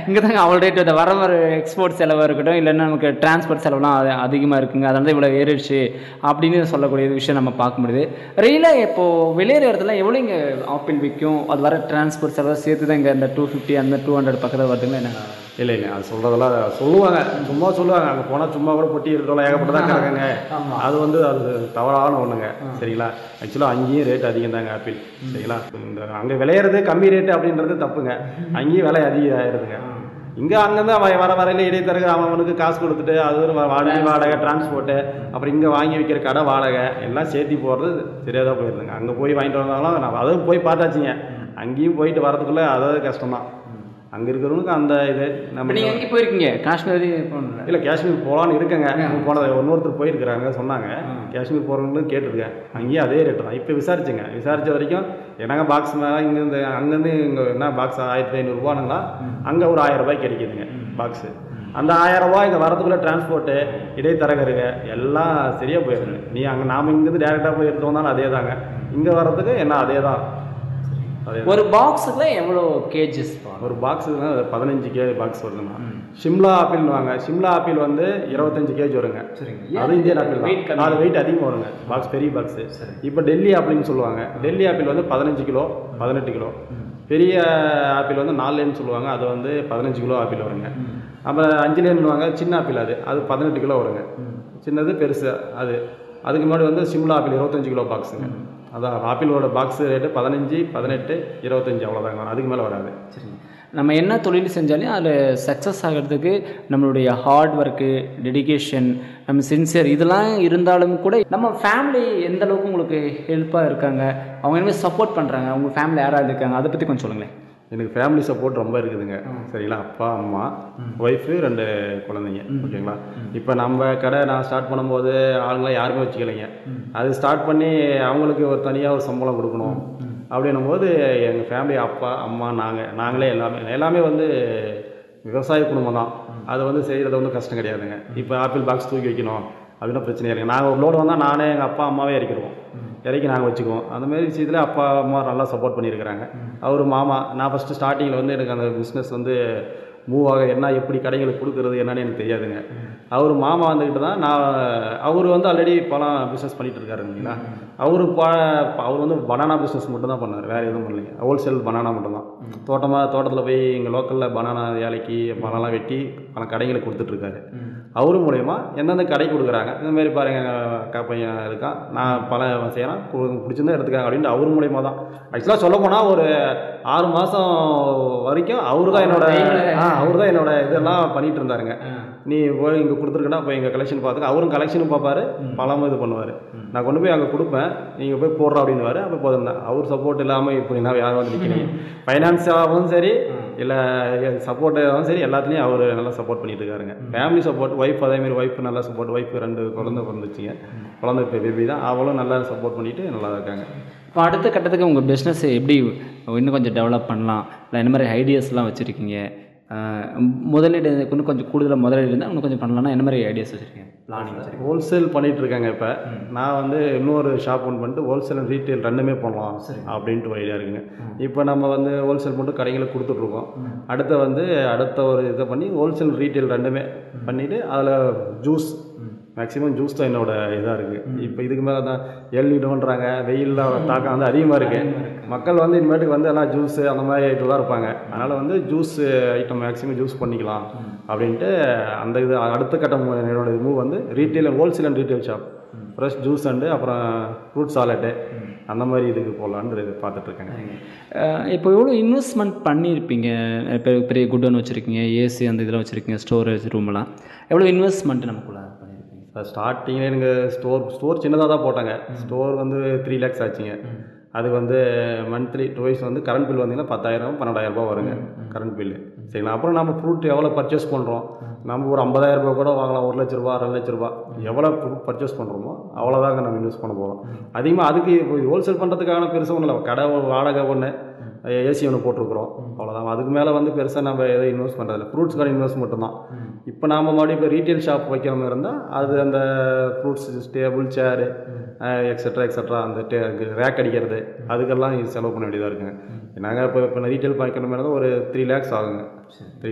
இங்கே தாங்க அவ்வளோ ரேட் வருது வர வர எக்ஸ்போர்ட் செலவாக இருக்கட்டும் இல்லைன்னா நமக்கு டிரான்ஸ்போர்ட் செலவுலாம் அது அதிகமாக இருக்குங்க அதனால தான் இவ்வளோ ஏறிடுச்சு அப்படின்னு சொல்லக்கூடிய விஷயம் நம்ம பார்க்க முடியுது ரயிலாக இப்போது வெளியேற இடத்துல எவ்வளோ இங்கே ஆப்பிள் விற்கும் அது வர டிரான்ஸ்போர்ட் செலவு சேர்த்து தான் இங்கே இந்த டூ ஃபிஃப்டி அந்த டூ ஹண்ட்ரட் பக்கத்தில் வருதுங்களா என்ன இல்லை இல்லை அது சொல்கிறதெல்லாம் சொல்லுவாங்க சும்மா சொல்லுவாங்க அங்கே போனால் சும்மா கூட பொட்டி எடுத்தோம் ஏகப்பட்டதான் கிடக்குங்க அது வந்து அது தவறான ஒன்றுங்க சரிங்களா ஆக்சுவலாக அங்கேயும் ரேட் அதிகம் தாங்க ஆப்பிள் சரிங்களா இந்த அங்கே விளையிறது கம்மி ரேட்டு அப்படின்றது தப்புங்க அங்கேயும் விலை அதிகம் ஆயிடுதுங்க இங்கே அங்கேருந்து அவன் வர வரையில இடைத்தரகு அவனுக்கு காசு கொடுத்துட்டு அது ஒரு வா- வண்டி வாடகை டிரான்ஸ்போர்ட்டு அப்புறம் இங்கே வாங்கி வைக்கிற கடை வாடகை எல்லாம் சேர்த்தி போகிறது சரியாக தான் போயிருதுங்க அங்கே போய் வாங்கிட்டு வந்தாலும் நான் அதுவும் போய் பார்த்தாச்சுங்க அங்கேயும் போயிட்டு வரதுக்குள்ளே அதாவது கஷ்டம்தான் அங்கே இருக்கிறவனுக்கு அந்த இது இப்போ நம்ம நீங்கள் எங்கே போயிருக்கீங்க காஷ்மீர் போகணும்ல இல்லை காஷ்மீர் போகலான்னு இருக்கேங்க போனது இன்னொருத்தர் போயிருக்கிறாங்க சொன்னாங்க காஷ்மீர் போகிறவங்களும் கேட்டிருக்கேன் அங்கேயும் அதே ரேட்டு தான் இப்போ விசாரிச்சுங்க விசாரிச்ச வரைக்கும் என்னங்க பாக்ஸ் மேலே இங்கேருந்து அங்கேருந்து இங்கே என்ன பாக்ஸ் ஆயிரத்தி ஐநூறுரூவானுங்களா அங்கே ஒரு ஆயிரம் ரூபாய் கிடைக்குதுங்க பாக்ஸு அந்த ஆயிரம் ரூபாய் இங்கே வரதுக்குள்ளே டிரான்ஸ்போர்ட்டு இடைத்தரகருங்க எல்லாம் சரியாக போயிருங்க நீ அங்கே நாம் இங்கேருந்து டேரெக்டாக போய் எடுத்து வந்தாலும் அதே தாங்க இங்கே வர்றதுக்கு என்ன அதே தான் அதே ஒரு பாக்ஸுக்குள்ள எவ்வளோ கேஜஸ் ஒரு பாக்ஸ் பதினஞ்சு கே பாக்ஸ் வருதுண்ணா சிம்லா ஆப்பிள் வாங்க சிம்லா ஆப்பிள் வந்து இருபத்தஞ்சு கேஜி வருங்க சரிங்க அது இந்தியன் ஆப்பிள் Weight தான் அது வெயிட் அதிகமாக வருங்க பாக்ஸ் பெரிய பாக்ஸ் இப்போ டெல்லி ஆப்பிள்னு சொல்லுவாங்க டெல்லி ஆப்பிள் வந்து பதினஞ்சு கிலோ பதினெட்டு கிலோ பெரிய ஆப்பிள் வந்து நாலு லேன்னு சொல்லுவாங்க அது வந்து பதினஞ்சு கிலோ ஆப்பிள் வருங்க அப்புறம் அஞ்சு லேன்னுவாங்க சின்ன ஆப்பிள் அது அது பதினெட்டு கிலோ வருங்க சின்னது பெருசு அது அதுக்கு முன்னாடி வந்து சிம்லா ஆப்பிள் இருபத்தஞ்சு கிலோ பாக்ஸுங்க அதான் ஆப்பிளோட பாக்ஸ் ரேட்டு பதினஞ்சு பதினெட்டு இருபத்தஞ்சு அவ்வளோதாங்க வரும். அதுக்கு மேலே வராது சரிங்க நம்ம என்ன தொழில் செஞ்சாலும் அதில் சக்ஸஸ் ஆகிறதுக்கு நம்மளுடைய ஹார்ட் ஒர்க்கு டெடிகேஷன் நம்ம சின்சியர் இதெல்லாம் இருந்தாலும் கூட நம்ம ஃபேமிலி எந்த அளவுக்கு உங்களுக்கு ஹெல்ப்பாக இருக்காங்க அவங்க என்ன சப்போர்ட் பண்ணுறாங்க உங்கள் ஃபேமிலி யாராவது இருக்காங்க அதை பற்றி கொஞ்சம் சொல்லுங்களேன் எனக்கு ஃபேமிலி சப்போர்ட் ரொம்ப இருக்குதுங்க சரிங்களா அப்பா அம்மா ஒய்ஃபு ரெண்டு குழந்தைங்க ஓகேங்களா இப்போ நம்ம கடை நான் ஸ்டார்ட் பண்ணும்போது ஆளுங்களாம் யாருமே வச்சுக்கலைங்க அது ஸ்டார்ட் பண்ணி அவங்களுக்கு ஒரு தனியாக ஒரு சம்பளம் கொடுக்கணும் அப்படின்னும் போது எங்கள் ஃபேமிலி அப்பா அம்மா நாங்கள் நாங்களே எல்லாமே எல்லாமே வந்து விவசாய குடும்பம் தான் அது வந்து செய்கிறது வந்து கஷ்டம் கிடையாதுங்க இப்போ ஆப்பிள் பாக்ஸ் தூக்கி வைக்கணும் அப்படின்னா பிரச்சனையாக இருக்குது நாங்கள் ஒரு லோடு வந்தால் நானே எங்கள் அப்பா அம்மாவே இறக்கிடுவோம் இறக்கி நாங்கள் வச்சுக்குவோம் அந்த மாதிரி விஷயத்தில் அப்பா அம்மா நல்லா சப்போர்ட் பண்ணியிருக்கிறாங்க அவர் மாமா நான் ஃபஸ்ட்டு ஸ்டார்டிங்கில் வந்து எனக்கு அந்த பிஸ்னஸ் வந்து மூவ் ஆக என்ன எப்படி கடைகளுக்கு கொடுக்குறது என்னன்னு எனக்கு தெரியாதுங்க அவர் மாமா வந்துக்கிட்டு தான் நான் அவர் வந்து ஆல்ரெடி பழம் பிஸ்னஸ் பண்ணிட்டு இருக்காரு இல்லைங்களா அவர் ப அவர் வந்து பனானா பிஸ்னஸ் மட்டும் தான் பண்ணார் வேறு எதுவும் பண்ணலைங்க ஹோல்சேல் பனானா மட்டும்தான் தோட்டமாக தோட்டத்தில் போய் இங்கே லோக்கலில் பனானா ஏலைக்கு பழம்லாம் வெட்டி பல கடைகளுக்கு கொடுத்துட்ருக்காரு அவர் மூலயமா எந்தெந்த கடை கொடுக்குறாங்க இந்த மாதிரி பாருங்க அக்கா பையன் இருக்கான் நான் பழம் செய்கிறேன் பிடிச்சிருந்தா எடுத்துக்காங்க அப்படின்ட்டு அவர் மூலயமா தான் ஆக்சுவலாக சொல்ல போனால் ஒரு ஆறு மாதம் வரைக்கும் அவர் தான் என்னோட ஆ அவர் தான் என்னோட இதெல்லாம் பண்ணிட்டு இருந்தாருங்க நீ போய் இங்கே கொடுத்துருக்கனா அப்போ எங்கள் கலெக்ஷன் பார்த்துக்க அவரும் கலெக்ஷனும் பார்ப்பாரு பழமும் இது பண்ணுவார் நான் கொண்டு போய் அங்கே கொடுப்பேன் நீங்கள் போய் போடுற அப்படின்னுவாரு அப்போ போதும் தான் அவர் சப்போர்ட் இல்லாமல் இப்படி நான் யாரும் வந்து நிற்கிறீங்க ஃபைனான்ஸாகவும் சரி இல்லை சப்போர்ட்டாகவும் சரி எல்லாத்துலேயும் அவர் நல்லா சப்போர்ட் பண்ணிட்டு இருக்காருங்க ஃபேமிலி சப்போர்ட் ஒய்ஃப் அதேமாரி ஒய்ஃப் நல்லா சப்போர்ட் ஒய்ஃப் ரெண்டு குழந்தை பிறந்துச்சுங்க குழந்தை இப்போ பேபி தான் அவளும் நல்லா சப்போர்ட் பண்ணிட்டு நல்லா இருக்காங்க இப்போ அடுத்த கட்டத்துக்கு உங்கள் பிஸ்னஸ் எப்படி இன்னும் கொஞ்சம் டெவலப் பண்ணலாம் இல்லை என்ன மாதிரி ஐடியாஸ்லாம் வச்சுருக்கீங்க முதலீடு இன்னும் கொஞ்சம் கூடுதலாக முதலீடு இருந்தால் இன்னும் கொஞ்சம் பண்ணலாம்னா என்ன மாதிரி ஐடியாஸ் வச்சுருக்கீங்க பிளானிங் வச்சுருக்கீங்க ஹோல்சேல் பண்ணிட்டு இருக்காங்க இப்போ நான் வந்து இன்னொரு ஷாப் ஒன் பண்ணிட்டு ஹோல்சேல் அண்ட் ரீட்டைல் ரெண்டுமே பண்ணலாம் அப்படின்ட்டு ஒரு ஐடியா இருக்குங்க இப்போ நம்ம வந்து ஹோல்சேல் மட்டும் கடைங்களுக்கு கொடுத்துட்ருக்கோம் அடுத்த வந்து அடுத்த ஒரு இதை பண்ணி ஹோல்சேல் ரீட்டைல் ரெண்டுமே பண்ணிவிட்டு அதில் ஜூஸ் மேக்ஸிமம் ஜூஸ் தான் என்னோட இதாக இருக்குது இப்போ இதுக்கு மேலே தான் எல்இடோன்றாங்க வெயிலில் தாக்கம் வந்து அதிகமாக இருக்குது மக்கள் வந்து இனிமேட்டுக்கு வந்து எல்லாம் ஜூஸ் அந்த மாதிரி ஐட்டம் தான் இருப்பாங்க அதனால் வந்து ஜூஸ் ஐட்டம் மேக்ஸிமம் ஜூஸ் பண்ணிக்கலாம் அப்படின்ட்டு அந்த இது அடுத்த கட்டம் என்னோட மூவ் வந்து retail wholesale and retail shop fresh juice and அப்புறம் ஃப்ரூட் சாலட்டு அந்த மாதிரி இதுக்கு போகலான்னு இது பார்த்துட்ருக்கேங்க இப்போ எவ்வளோ இன்வெஸ்ட்மெண்ட் பண்ணியிருப்பீங்க பெரிய பெரிய குடோன் வச்சுருக்கீங்க ஏசி அந்த இதெல்லாம் வச்சுருக்கீங்க ஸ்டோரேஜ் ரூம்லாம் எவ்வளோ இன்வெஸ்ட்மெண்ட் நமக்குள்ள பண்ணியிருப்பீங்க ஸ்டார்டிங்கில் எனக்கு ஸ்டோர் ஸ்டோர் சின்னதாக தான் போட்டாங்க ஸ்டோர் வந்து த்ரீ லேக்ஸ் ஆச்சுங்க அது வந்து மந்த்லி டுவைஸ் வந்து கரண்ட் பில் வந்தீங்கன்னா பத்தாயிரம் பன்னெண்டாயிரம் ரூபாய் வருங்க கரண்ட் பில்லு சரிங்களா அப்புறம் நம்ம ஃப்ரூட் எவ்வளோ பர்ச்சேஸ் பண்ணுறோம் நம்ம ஒரு ஐம்பதாயிரம் ரூபாய் கூட வாங்கலாம் ஒரு லட்ச ரூபா ரெண்டு லட்ச ரூபா எவ்வளோ ஃப்ரூட் பர்ச்சேஸ் பண்ணுறோமோ அவ்வளோதாங்க நம்ம இன்வெஸ்ட் பண்ண போகிறோம் அதிகமாக அதுக்கு ஹோல்சேல் பண்ணுறதுக்கான பெருசாக ஒன்றும் இல்லை கடை ஒரு வாடகை ஒன்று ஏசி ஒன்று போட்டிருக்கிறோம் அவ்வளோதான் அதுக்கு மேலே வந்து பெருசாக நம்ம எதுவும் இன்வெஸ்ட் பண்ணுறதில்ல ஃப்ரூட்ஸ்க்கான இன்வெஸ்ட் மட்டும்தான் இப்போ நாம் மறுபடியும் இப்போ ரீட்டைல் ஷாப் வைக்கிற மாதிரி இருந்தால் அது அந்த fruits table chair extra extra அந்த டே ரேக் அடிக்கிறது அதுக்கெல்லாம் செலவு பண்ண வேண்டியதாக இருக்குங்க நாங்கள் இப்போ இப்போ ரீட்டைல் வைக்கிற மாதிரி இருந்தால் ஒரு த்ரீ லேக்ஸ் ஆகுங்க த்ரீ